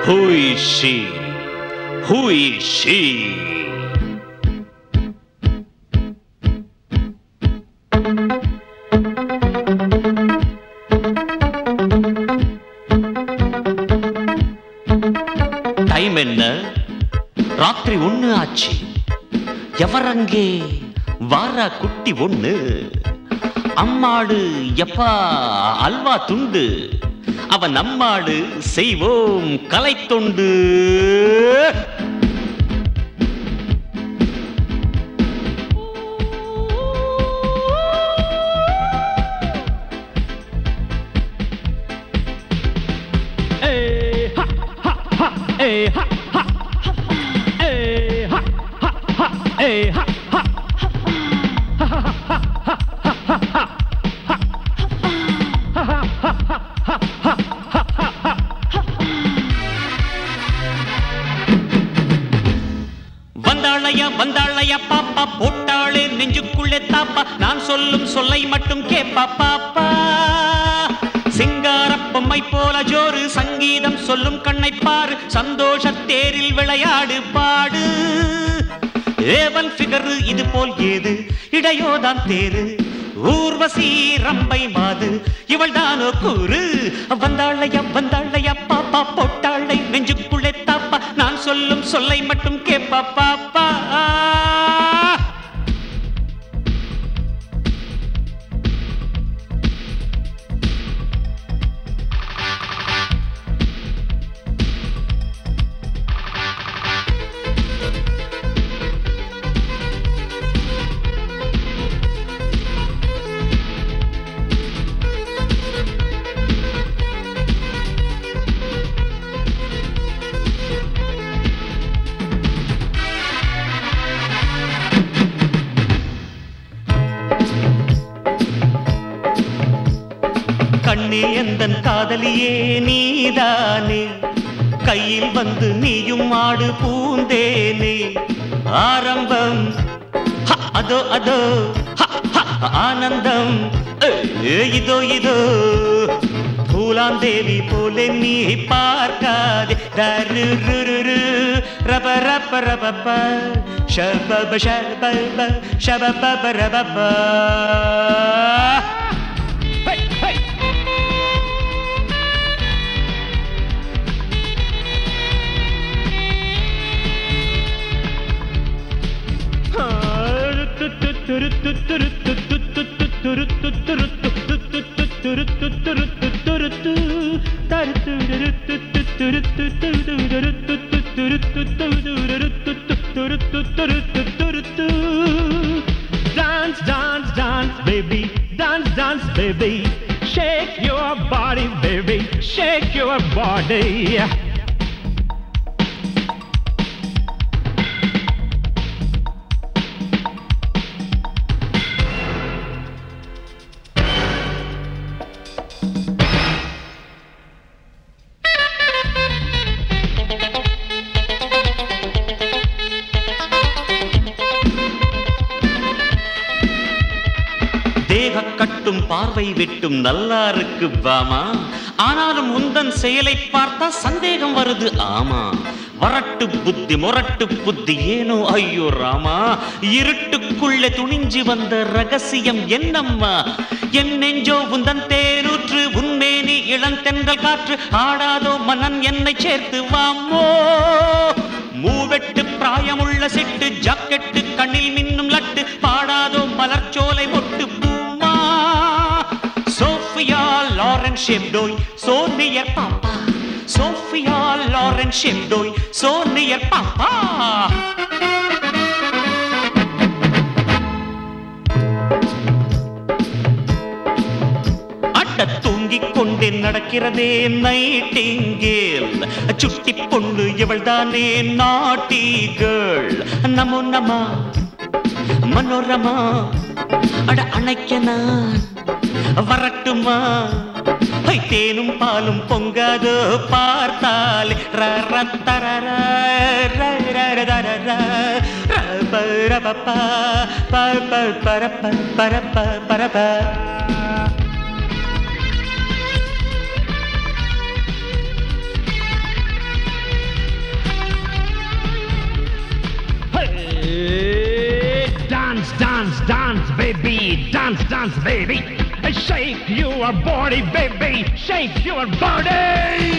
Who is she? Who is she? Time என்ன ராத்திரி ஒண்ணு ஆச்சு எவரங்கே வாரா குட்டி ஒண்ணு அம்மாடு எப்பா அல்வா துண்டு அவன் நம்மாடு செய்வோம் கலை தொண்டு Hey, ha, ha, ha, hey, ha, ha, hey, ha, ha, ha, hey, ha, ha. வந்தாளையா வந்தாளையா பாப்பா போட்டாளே நெஞ்சுக்குள்ளே தாப்பா நான் சொல்லும் சொல்லை மட்டும் கேப்பா பாப்பா சிங்கார பொம்மை போல ஜோறு சங்கீதம் சொல்லும் கண்ணை பாரு சந்தோஷ தேரில் விளையாடு பாடு ஏவன் ஃபிகர் இது போல் ஏது இடையோதான் தேரு ஊர்வசி ரம்பை மாது இவள் தானோ கூறு வந்தாளையா வந்தாளையா பாப்பா போட்டாளை நெஞ்சுக்குள்ளே தாப்பா நான் சொல்லும் சொல்லை மட்டும் கேப்பா பாப்பா கண்ணே எந்தன் காதலியே நீதானே கையில் வந்து நீயும் ஆடு பூந்தேனே ஆரம்பம் ஹ, அதோ அதோ ஹ, ஹ, ஆனந்தம் ஏ, இதோ இதோ பூலாந்தேவி போல நீ பார்க்காதே தரு Ruru ரப ரப ரபப ஷபப ஷபப ஷபப ரபப Hey, hey. Dance, dance, dance, baby. Dance, dance, baby. Shake your body, baby. Shake your body. தேக கட்டும் பார்வை வெட்டும் நல்லா இருக்கு பாமா ஆனாலும் உந்தன் செயலை பார்த்தா சந்தேகம் வருது ஆமா வரட்டு புத்தி முரட்டு புத்தி ஏனோ ஐயோ ராமா இருட்டுக்குள்ளே துணிஞ்சு வந்த ரகசியம் என்னம்மா என் நெஞ்சோ உந்தன் தேனூற்று உன்மேனி இளந்தென்றல் காற்று ஆடாதோ மனன் என்னை சேர்த்து வாமோ மூவெட்டு பிராயமுள்ள சிட்டு ஜாக்கெட்டு கண்ணில் மின்னும் லட்டு பாடாதோ மலர்ச்சோலை ஒட்டு பூமா சோஃபியா லாரன் ஷெப்டோய் சோனியர் பாப்பா சோஃபியா லாரன் ஷெப்டோய் சோனியர் பாப்பா அட்ட தூங்கிக் கொண்டே நடக்கிறதே நைட்டிங்கேல் சுட்டி பொண்ணு இவள் தானே நாட்டி கேர்ள் நமோ நம மனோரமா அட அணைக்க நான் வரட்டுமா ஹை, தேனும் பாலும் பொங்காதோ பார்த்தாலே ரரத்தரர, ரரரரரர, ரப, ரபப்பா, ப, ப, பரப்ப, பரப்ப, பரப்ப. dance, baby, dance, dance, baby. Shake your body, baby, shake your body.